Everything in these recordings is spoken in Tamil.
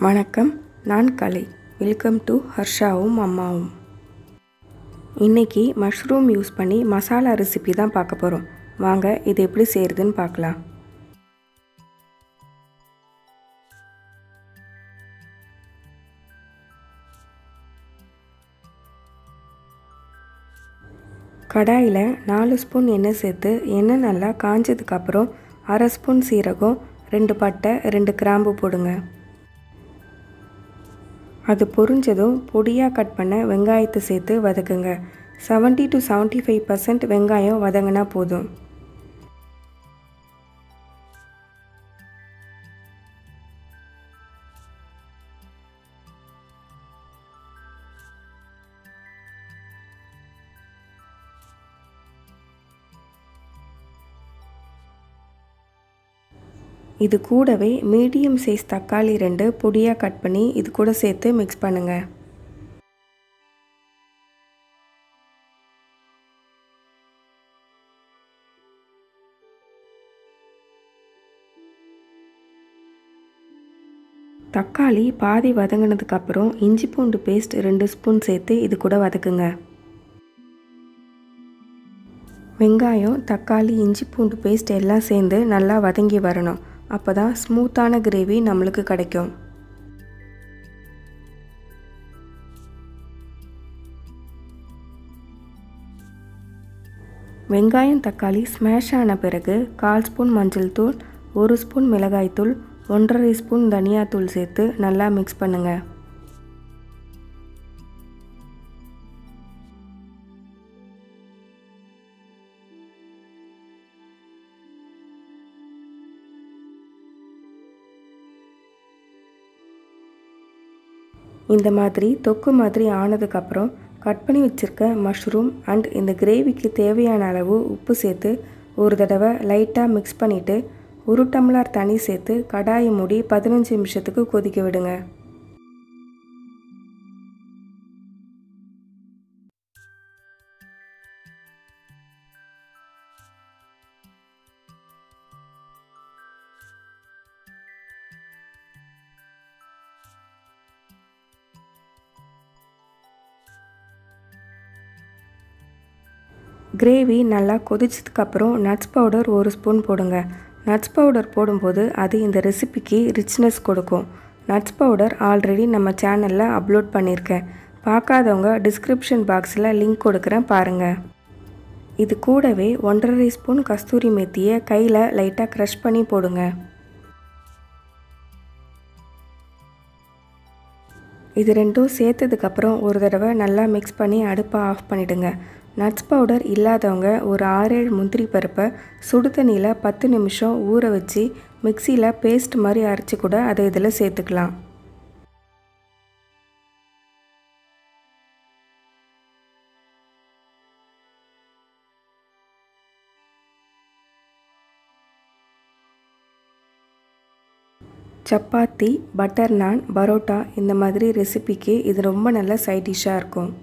வணக்கம் நான் கலை வெல்கம் டு ஹர்ஷாவும் அம்மாவும் இன்றைக்கி மஷ்ரூம் யூஸ் பண்ணி மசாலா ரெசிபி தான் பார்க்க போகிறோம் வாங்க இது எப்படி செய்கிறதுன்னு பார்க்கலாம் கடாயில் நாலு ஸ்பூன் எண்ணெய் சேர்த்து எண்ணெய் நல்லா காஞ்சதுக்கப்புறம் அரை ஸ்பூன் சீரகம் ரெண்டு பட்டை ரெண்டு கிராம்பு போடுங்க அது பொரிஞ்சதும் பொடியாக கட் பண்ண வெங்காயத்தை சேர்த்து வதக்குங்க seventy to seventy five percent வெங்காயம் வதங்கினா போதும் இது கூடவே மீடியம் சைஸ் தக்காளி ரெண்டு பொடியாக கட் பண்ணி இது கூட சேர்த்து மிக்ஸ் பண்ணுங்கள் தக்காளி பாதி வதங்கினதுக்கப்புறம் இஞ்சி பூண்டு பேஸ்ட் ரெண்டு ஸ்பூன் சேர்த்து இது கூட வதக்குங்க வெங்காயம் தக்காளி இஞ்சி பூண்டு பேஸ்ட் எல்லாம் சேர்ந்து நல்லா வதங்கி வரணும் அப்போ தான் ஸ்மூத்தான கிரேவி நம்மளுக்கு கிடைக்கும் வெங்காயம் தக்காளி ஸ்மாஷ் ஆன பிறகு கால் ஸ்பூன் மஞ்சள் தூள் ஒரு ஸ்பூன் மிளகாய்த்தூள் ஒன்றரை ஸ்பூன் தனியாத்தூள் சேர்த்து நல்லா மிக்ஸ் பண்ணுங்கள் இந்த மாதிரி தொக்கு மாதிரி ஆனதுக்கப்புறம் கட் பண்ணி வச்சுருக்க மஷ்ரூம் அண்ட் இந்த கிரேவிக்கு தேவையான அளவு உப்பு சேர்த்து ஒரு தடவை லைட்டாக மிக்ஸ் பண்ணிவிட்டு ஒரு டம்ளர் தண்ணி சேர்த்து கடாயை மூடி பதினஞ்சு நிமிஷத்துக்கு கொதிக்க விடுங்க கிரேவி நல்லா கொதிச்சதுக்கப்புறம் நட்ஸ் பவுடர் ஒரு ஸ்பூன் போடுங்க நட்ஸ் பவுடர் போடும்போது அது இந்த ரெசிபிக்கு ரிச்னஸ் கொடுக்கும் நட்ஸ் பவுடர் ஆல்ரெடி நம்ம சேனலில் அப்லோட் பண்ணியிருக்கேன் பார்க்காதவங்க டிஸ்கிரிப்ஷன் பாக்ஸில் லிங்க் கொடுக்குறேன் பாருங்கள் இது கூடவே ஒன்றரை ஸ்பூன் கஸ்தூரி மேத்தியை கையில் லைட்டாக க்ரஷ் பண்ணி போடுங்க இது ரெண்டும் சேர்த்ததுக்கப்புறம் ஒரு தடவை நல்லா மிக்ஸ் பண்ணி அடுப்பை ஆஃப் பண்ணிவிடுங்க நட்ஸ் பவுடர் இல்லாதவங்க ஒரு ஆறேழு முந்திரி பருப்பை சுடு தண்ணியில் பத்து நிமிஷம் ஊற வச்சு மிக்சியில் பேஸ்ட் மாதிரி அரைச்சி கூட அதை இதில் சேர்த்துக்கலாம் சப்பாத்தி பட்டர் நான் பரோட்டா இந்த மாதிரி ரெசிபிக்கு இது ரொம்ப நல்ல சைட் டிஷ்ஷாக இருக்கும்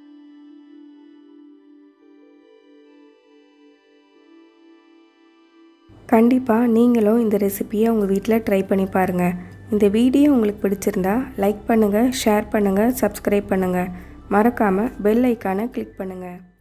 கண்டிப்பாக நீங்களும் இந்த ரெசிப்பியை உங்கள் வீட்டில் ட்ரை பண்ணி பாருங்கள் இந்த வீடியோ உங்களுக்கு பிடிச்சிருந்தா லைக் பண்ணுங்கள் ஷேர் பண்ணுங்கள் சப்ஸ்கிரைப் பண்ணுங்கள் மறக்காமல் பெல் ஐக்கானை கிளிக் பண்ணுங்கள்